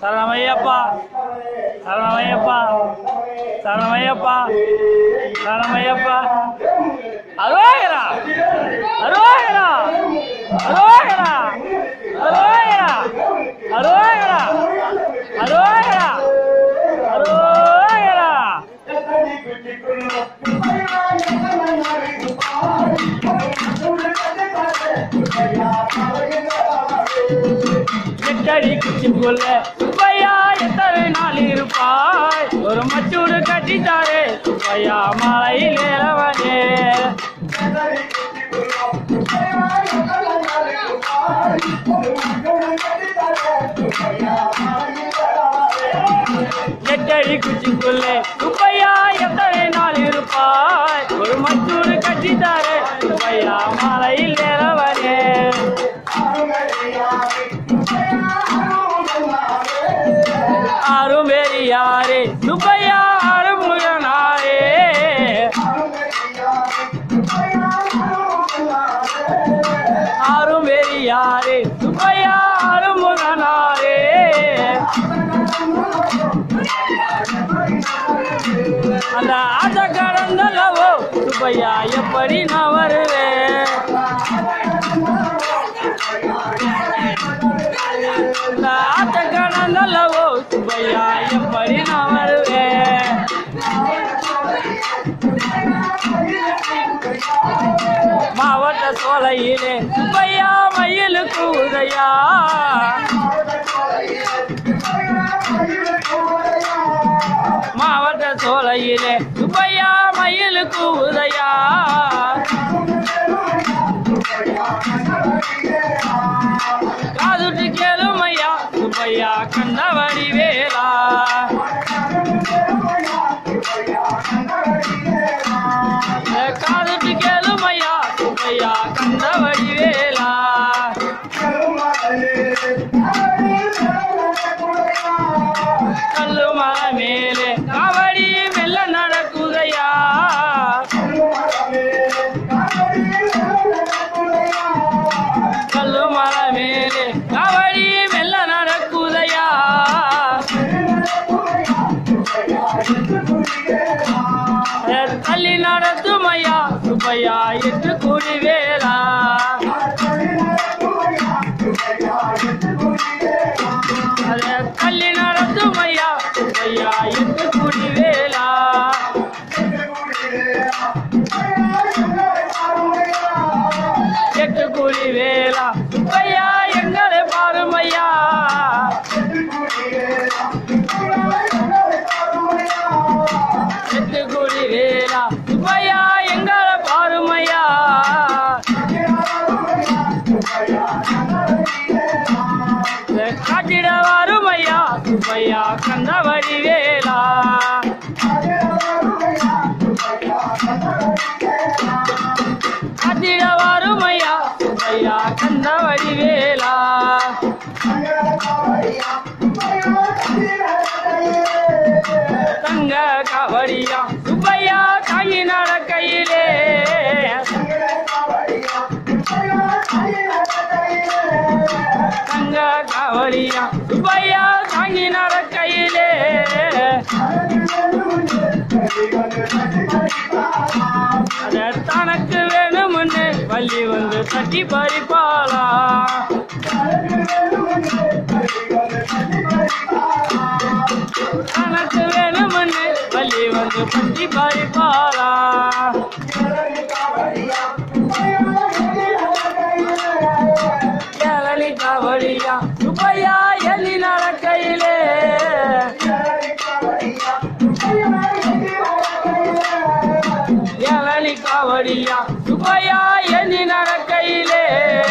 சரணமையப்பா சரணமையப்பா சரணமையப்பா சரணமையப்பா அருவாயிரா அருவாயிரா அருவாயிரா அருவாயிரா அருவாயிரா அருவாயிரா அருவாயிரா எட்டடி குச்சிக்குள்ள சுப்பையா எத்தனை நாள் இருப்பாய் ஒரு மச்சூடு கட்டித்தாரே சுப்பையா மலையில் ஏறவனே எட்டடி குச்சிக்குள்ள சுப்பையா எத்தனை நாள் இருப்பாய் ஒரு மச்சூடு கட்டித்தாரே சுப்பையா மலையில் ஏறவனே ஆறும் பெரியாரே சுப்பையா அருமுகனாரே ஆறும் பெரியாரே சுப்பையா அருமுகனாரே அந்த ஆட்ட கடந்தல்லவோ சுப்பையா எப்படி நான் வருவேன் அந்த ஆட்ட கடந்தல்லவோ சுப்பையா எப்படி நான் வருவேன் மாவட்ட சோலையிலே சுப்பையா மயிலுக்கு உதயா மாவட்ட சோலையிலே சுப்பையா மயிலுக்கு உதயா காதுட்டு கேளுமையா சுப்பையா கண்டவடி வேலா காதுட்டு கேளுமையா சுப்பையா கண்டவடி வேலா கல்லு மலை மேலே காவடி மெல்ல நடக்குதையா கல்லு மலை மேலே காவடி மெல்ல நடக்குதையா தள்ளி நடத்துமையா சுப்பையா எட்டு கூடி வேலா அதை தள்ளி நடத்துமையா சுப்பையா எட்டு கூடி வேலா எட்டு கூடி வேலா சுப்பையா எங்களை பாருமையா எட்டு கூடி வேலா சுப்பையா எங்களை பாருமையா காட்டிட வருமையா சுப்பையா கந்தவடி வேலா காட்டிட வருமையா சுப்பையா கந்தவடி வேலா தங்க கவடியா சுப்பையா தாங்கி நடக்கையிலே தங்க கவடியா சுப்பையா தாங்கி நடக்கையிலே அத தனக்கு வேணும்னு வள்ளி வந்து தட்டி பறிப்பாளா தனக்கு வேணும்னு வள்ளி வந்து பட்டி பறிப்பாளா ஏழனி கவடியா சுப்பையா எள்ளி நடக்கையிலே ஏழனி கவடியா சுப்பையா எள்ளி நடக்கையிலே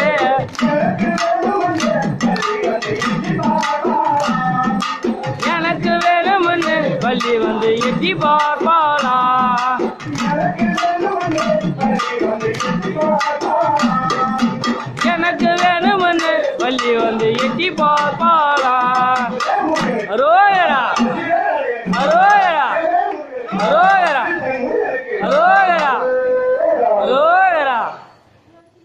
எனக்கு வேணும்னு வள்ளி வந்து எட்டி பார்ப்பாளா எனக்கு வேணும்னு வள்ளி வந்து எட்டி பார்ப்பாளா அரோயரா அரோயரா அரோயரா அரோயரா அரோயரா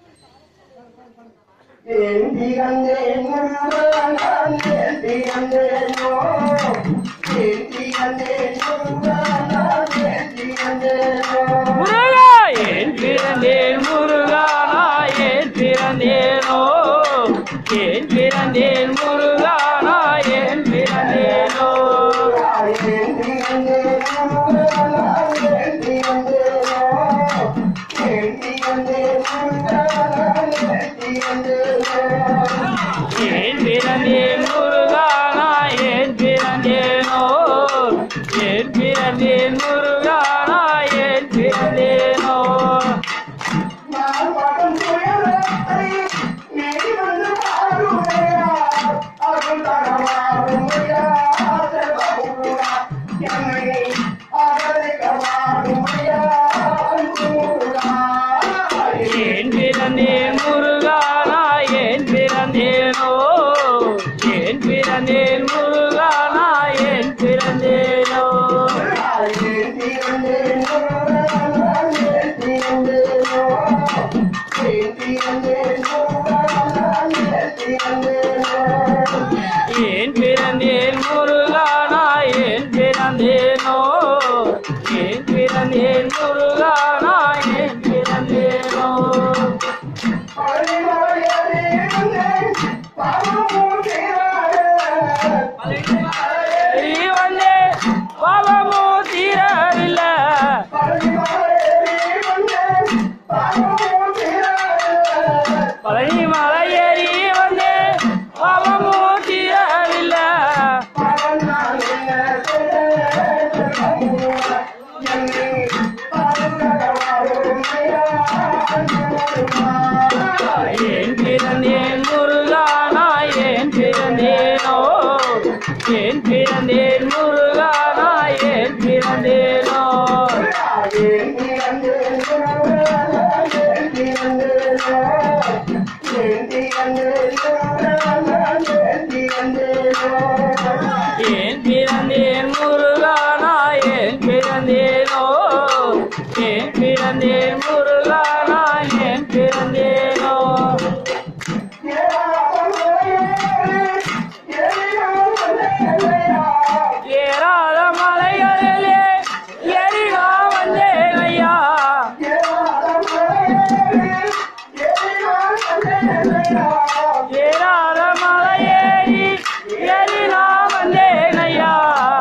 ஏந்தி கண்டே முருகன் ஏந்தி கண்டே முருகா ஏன் பிறந்தேன் முருகா நான் ஏன் பிறந்தேனோ ஏன் பிறந்தேன் முருகா நான் ஏன் பிறந்தேனோ ஏன் பிறந்தேன் முருகா நான் ஏன் பிறந்தேனோ ஏன் பிறந்தேன் முருகா நான் ஏன் பிறந்தேனோ ஏன் பிறந்தேன் முருகா நான் ஏன் பிறந்தேனோ ஏன் பிறந்தேன் முருகா நான் ஏன் பிறந்தேனோ ஏன் பிறந்தேன் முருகா நான் ஏன் பிறந்தேனோ ஏன் பிறந்தேன் முருகா நான் ஏன் பிறந்தேனோ நீ வந்து பாவமோ தீரவில்லை பழனி மலை ஏறி வந்து பாவமோ தீரவில்லை ஏன் பிறந்தேன் முருகா நான் ஏன் பிறந்தேனோ ஏன் பிறந்தேன் முருகா நான் ஏன் பிறந்தேனோ ஏன் பிறந்தேன் முருகா நான் ஏன் பிறந்தேனோ ஏன் பிறந்தேன் முருகா நான் ஏன் பிறந்தேனோ ஏறாத மலைகளிலே எரிகா வந்தேன் ஐயா ஏறாத மலையேறி எரிகா வந்தேன் ஐயா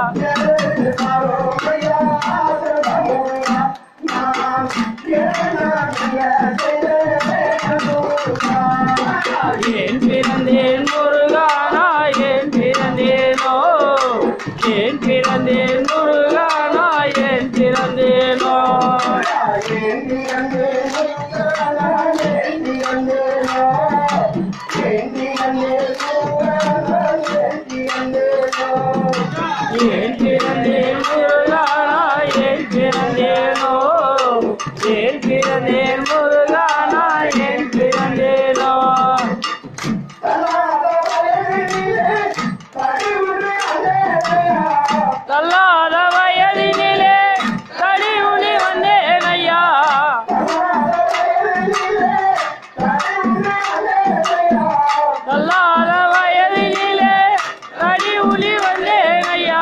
ஏன் பிறந்தேன் முருகா நான் ஏன் பிறந்தேனோ ஏன் பிறந்தேன் முருகா நான் ஏன் பிறந்தேனோ ஏன் பிறந்தேன் முருகா நான் ஏன் பிறந்தேனோ ஏன் பிறந்தேன் முருகா நான் ஏன் பிறந்தேனோ தள்ளாத வயதினிலே தடி உளி வந்தேன் ஐயா தள்ளாத வயதினிலே தடி உளி வந்தேன் ஐயா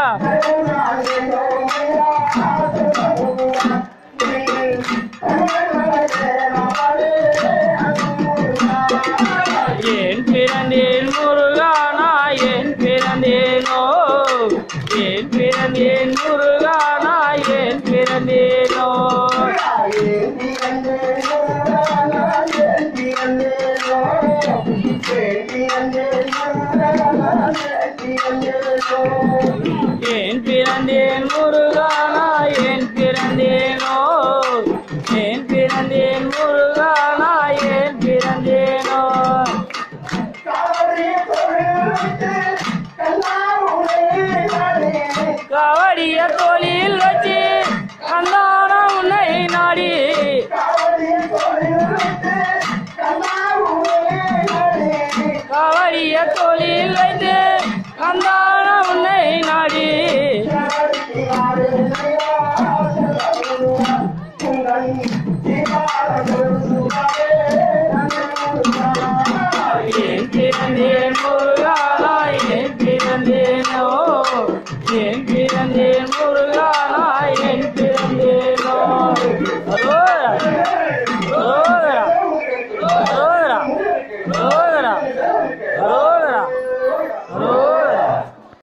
ஏன் பிறந்தேன் முருகா நான் ஏன் பிறந்தேனோ ஏன் பிறந்தேன் முருகா நான் ஏன் பிறந்தேனோ ஏன் பிறந்தேன் முருகா நான் ஏன் பிறந்தேனோ ஏன் பிறந்தேன் முருகா நான் ஏன் பிறந்தேனோ கவடிய தொழில் வச்சு கந்தான உன்னை நாடி கவடிய தொழில் வைத்து கந்தான உன்னை நாடி என் பிறந்தேன் முருகானா என் பிறந்தேனோ அரோகரா அரோகரா அரோகரா அரோகரா